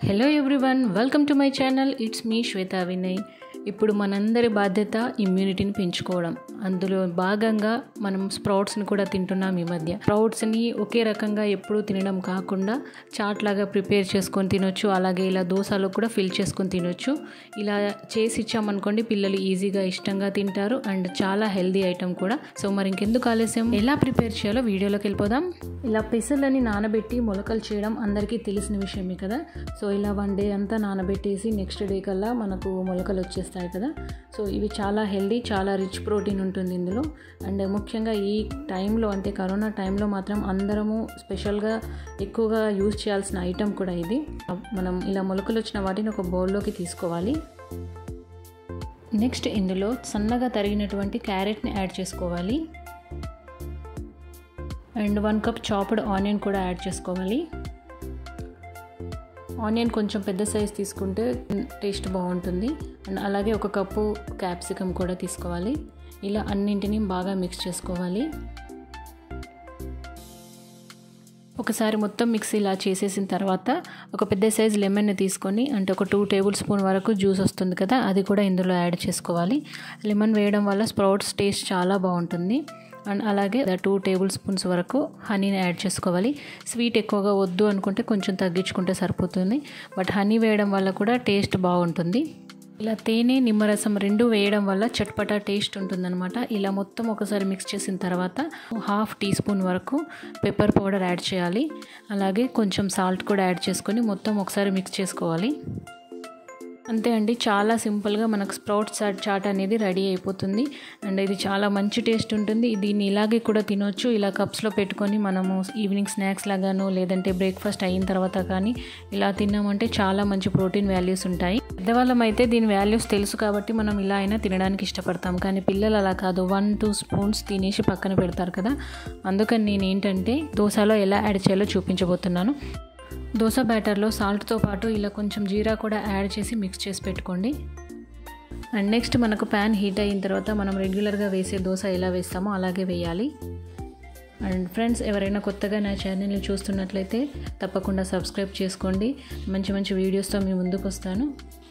hello everyone welcome to my channel it's me Shweta Vinay ఇప్పుడు మనందరి బాధ్యత ఇమ్యూనిటీని పెంచుకోవడం అందులో భాగంగా మనం స్ప్రౌట్స్ని కూడా తింటున్నాం ఈ మధ్య స్ప్రౌట్స్ని ఒకే రకంగా ఎప్పుడూ తినడం కాకుండా చాట్ లాగా ప్రిపేర్ చేసుకొని తినొచ్చు అలాగే ఇలా దోశలో కూడా ఫిల్ చేసుకొని తినొచ్చు ఇలా చేసి ఇచ్చామనుకోండి పిల్లలు ఈజీగా ఇష్టంగా తింటారు అండ్ చాలా హెల్దీ ఐటమ్ కూడా సో మరి ఇంకెందుకు ఆలస్యం ఎలా ప్రిపేర్ చేయాలో వీడియోలోకి వెళ్ళిపోదాం ఇలా పెసర్లని నానబెట్టి మొలకలు చేయడం అందరికీ తెలిసిన విషయమే కదా సో ఇలా వన్ డే అంతా నానబెట్టేసి నెక్స్ట్ డే కల్లా మనకు మొలకలు వచ్చేస్తాయి కదా సో ఇవి చాలా హెల్దీ చాలా రిచ్ ప్రోటీన్ ఉంటుంది ఇందులో అండ్ ముఖ్యంగా ఈ టైంలో అంటే కరోనా టైంలో మాత్రం అందరము స్పెషల్గా ఎక్కువగా యూజ్ చేయాల్సిన ఐటెం కూడా ఇది మనం ఇలా మొలకలు వచ్చిన వాటిని ఒక బౌల్లోకి తీసుకోవాలి నెక్స్ట్ ఇందులో సన్నగా తరిగినటువంటి క్యారెట్ని యాడ్ చేసుకోవాలి and one cup chopped onion కూడా యాడ్ చేసుకోవాలి ఆనియన్ కొంచెం పెద్ద సైజ్ తీసుకుంటే టేస్ట్ బాగుంటుంది అండ్ అలాగే ఒక కప్పు క్యాప్సికమ్ కూడా తీసుకోవాలి ఇలా అన్నింటినీ బాగా మిక్స్ చేసుకోవాలి ఒకసారి మొత్తం మిక్స్ ఇలా చేసేసిన తర్వాత ఒక పెద్ద సైజ్ లెమన్ని తీసుకొని అంటే ఒక టూ టేబుల్ స్పూన్ వరకు జ్యూస్ వస్తుంది కదా అది కూడా ఇందులో యాడ్ చేసుకోవాలి లెమన్ వేయడం వల్ల స్ప్రౌట్స్ టేస్ట్ చాలా బాగుంటుంది అండ్ అలాగే టూ టేబుల్ స్పూన్స్ వరకు హనీని యాడ్ చేసుకోవాలి స్వీట్ ఎక్కువగా వద్దు అనుకుంటే కొంచెం తగ్గించుకుంటే సరిపోతుంది బట్ హనీ వేయడం వల్ల కూడా టేస్ట్ బాగుంటుంది ఇలా తేనె నిమ్మరసం రెండు వేయడం వల్ల చట్పటా టేస్ట్ ఉంటుందన్నమాట ఇలా మొత్తం ఒకసారి మిక్స్ చేసిన తర్వాత హాఫ్ టీ స్పూన్ వరకు పెప్పర్ పౌడర్ యాడ్ చేయాలి అలాగే కొంచెం సాల్ట్ కూడా యాడ్ చేసుకొని మొత్తం ఒకసారి మిక్స్ చేసుకోవాలి అంతే అండి చాలా సింపుల్గా మనకు స్ప్రౌట్ చాట్ చాట్ అనేది రెడీ అయిపోతుంది అండ్ ఇది చాలా మంచి టేస్ట్ ఉంటుంది దీన్ని ఇలాగే కూడా తినొచ్చు ఇలా కప్స్లో పెట్టుకొని మనము ఈవినింగ్ స్నాక్స్ లాగాను లేదంటే బ్రేక్ఫాస్ట్ అయిన తర్వాత కానీ ఇలా తిన్నామంటే చాలా మంచి ప్రోటీన్ వాల్యూస్ ఉంటాయి పెద్దవాళ్ళం అయితే దీని వాల్యూస్ తెలుసు కాబట్టి మనం ఇలా అయినా తినడానికి ఇష్టపడతాం కానీ పిల్లలు అలా కాదు వన్ టూ స్పూన్స్ తినేసి పక్కన పెడతారు కదా అందుకని నేను ఏంటంటే దోశలో ఎలా యాడ్ చేయాలో చూపించబోతున్నాను దోశ బ్యాటర్లో సాల్ట్తో పాటు ఇలా కొంచెం జీరా కూడా యాడ్ చేసి మిక్స్ చేసి పెట్టుకోండి అండ్ నెక్స్ట్ మనకు ప్యాన్ హీట్ అయిన తర్వాత మనం రెగ్యులర్గా వేసే దోశ ఎలా వేస్తామో అలాగే వేయాలి అండ్ ఫ్రెండ్స్ ఎవరైనా కొత్తగా నా ఛానల్ని చూస్తున్నట్లయితే తప్పకుండా సబ్స్క్రైబ్ చేసుకోండి మంచి మంచి వీడియోస్తో మీ ముందుకు వస్తాను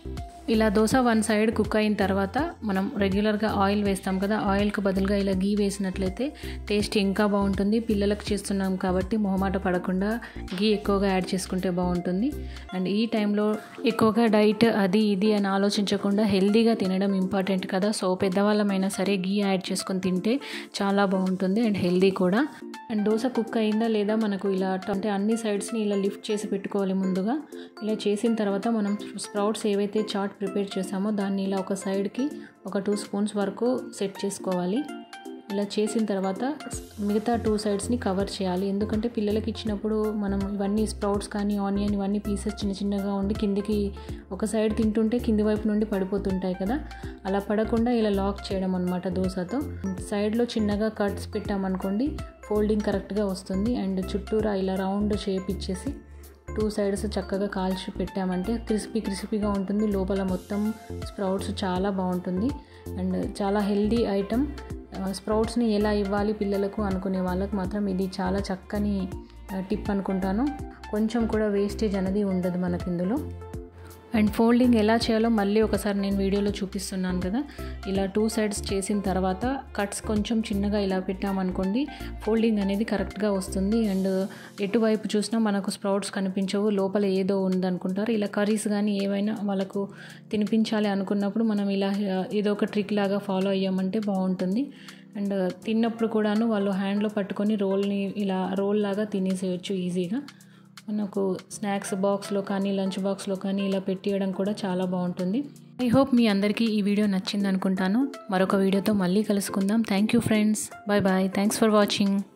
ఇలా దోశ వన్ సైడ్ కుక్ అయిన తర్వాత మనం రెగ్యులర్గా ఆయిల్ వేస్తాం కదా ఆయిల్కి బదులుగా ఇలా గీ వేసినట్లయితే టేస్ట్ ఇంకా బాగుంటుంది పిల్లలకు చేస్తున్నాం కాబట్టి మొహమాట పడకుండా గీ ఎక్కువగా యాడ్ చేసుకుంటే బాగుంటుంది అండ్ ఈ టైంలో ఎక్కువగా డైట్ అది ఇది అని ఆలోచించకుండా హెల్దీగా తినడం ఇంపార్టెంట్ కదా సో పెద్దవాళ్ళమైనా సరే గీ యాడ్ చేసుకొని తింటే చాలా బాగుంటుంది అండ్ హెల్దీ కూడా అండ్ దోశ కుక్ అయిందా లేదా మనకు ఇలా అంటే అన్ని సైడ్స్ని ఇలా లిఫ్ట్ చేసి పెట్టుకోవాలి ముందుగా ఇలా చేసిన తర్వాత మనం స్ప్రౌట్స్ ఏవైతే చాట్ ప్రిపేర్ చేసామో దాన్ని ఇలా ఒక సైడ్కి ఒక టూ స్పూన్స్ వరకు సెట్ చేసుకోవాలి ఇలా చేసిన తర్వాత మిగతా టూ సైడ్స్ని కవర్ చేయాలి ఎందుకంటే పిల్లలకి ఇచ్చినప్పుడు మనం ఇవన్నీ స్ప్రౌట్స్ కానీ ఆనియన్ ఇవన్నీ పీసెస్ చిన్న చిన్నగా ఉండి కిందికి ఒక సైడ్ తింటుంటే కింది వైపు నుండి పడిపోతుంటాయి కదా అలా పడకుండా ఇలా లాక్ చేయడం అనమాట దోశతో సైడ్లో చిన్నగా కట్స్ పెట్టామనుకోండి ఫోల్డింగ్ కరెక్ట్గా వస్తుంది అండ్ చుట్టూరా ఇలా రౌండ్ షేప్ ఇచ్చేసి టూ సైడ్స్ చక్కగా కాల్చి పెట్టామంటే క్రిస్పీ క్రిస్పీగా ఉంటుంది లోపల మొత్తం స్ప్రౌట్స్ చాలా బాగుంటుంది అండ్ చాలా హెల్దీ ఐటమ్ స్ప్రౌట్స్ని ఎలా ఇవ్వాలి పిల్లలకు అనుకునే వాళ్ళకు మాత్రం ఇది చాలా చక్కని టిప్ అనుకుంటాను కొంచెం కూడా వేస్టేజ్ అనేది ఉండదు మనకి ఇందులో అండ్ ఫోల్డింగ్ ఎలా చేయాలో మళ్ళీ ఒకసారి నేను వీడియోలో చూపిస్తున్నాను కదా ఇలా టూ సైడ్స్ చేసిన తర్వాత కట్స్ కొంచెం చిన్నగా ఇలా పెట్టామనుకోండి ఫోల్డింగ్ అనేది కరెక్ట్గా వస్తుంది అండ్ ఎటువైపు చూసినా మనకు స్ప్రౌట్స్ కనిపించవు లోపల ఏదో ఉందనుకుంటారు ఇలా కర్రీస్ కానీ ఏవైనా వాళ్ళకు తినిపించాలి అనుకున్నప్పుడు మనం ఇలా ఏదో ఒక ట్రిక్ లాగా ఫాలో అయ్యామంటే బాగుంటుంది అండ్ తిన్నప్పుడు కూడాను వాళ్ళు హ్యాండ్లో పట్టుకొని రోల్ని ఇలా రోల్ లాగా తినేసేయచ్చు ఈజీగా మనకు స్నాక్స్ బాక్స్లో కానీ లంచ్ బాక్స్లో కానీ ఇలా పెట్టియడం కూడా చాలా బాగుంటుంది ఐ హోప్ మీ అందరికీ ఈ వీడియో నచ్చింది అనుకుంటాను మరొక వీడియోతో మళ్ళీ కలుసుకుందాం thank you friends bye bye thanks for watching